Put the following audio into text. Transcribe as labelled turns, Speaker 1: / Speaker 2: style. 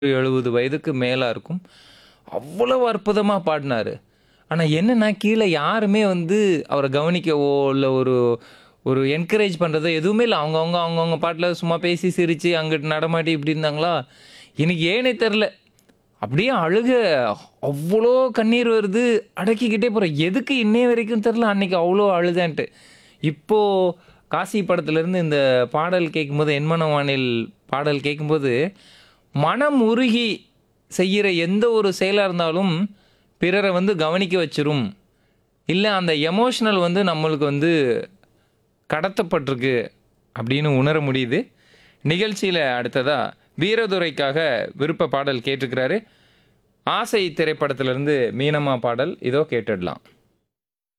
Speaker 1: எழுபது வயதுக்கு மேலே இருக்கும் அவ்வளவு அற்புதமாக பாடினார் ஆனால் என்னென்னா கீழே யாருமே வந்து அவரை கவனிக்கவோ இல்லை ஒரு ஒரு என்கரேஜ் பண்ணுறதோ எதுவுமே இல்லை அவங்கவுங்க அவங்கவுங்க பாட்டில் சும்மா பேசி சிரித்து அங்கிட்டு நடமாட்டி இப்படி இருந்தாங்களா எனக்கு ஏனே தெரில அப்படியே அழுக அவ்வளோ கண்ணீர் வருது அடக்கிக்கிட்டே போகிறேன் எதுக்கு இன்னைய வரைக்கும் தெரில அன்னைக்கு அவ்வளோ அழுதேன்ட்டு இப்போது காசி படத்துலேருந்து இந்த பாடல் கேட்கும்போது என்மனவானில் பாடல் கேட்கும்போது மனம் உருகி செய்கிற எந்த ஒரு செயலாக இருந்தாலும் பிறரை வந்து கவனிக்க வச்சிரும் இல்லை அந்த எமோஷனல் வந்து நம்மளுக்கு வந்து கடத்தப்பட்டிருக்கு அப்படின்னு உணர முடியுது நிகழ்ச்சியில் அடுத்ததாக வீரதுரைக்காக விருப்ப பாடல் கேட்டிருக்கிறாரு ஆசை திரைப்படத்திலிருந்து மீனம்மா பாடல் இதோ கேட்டுடலாம்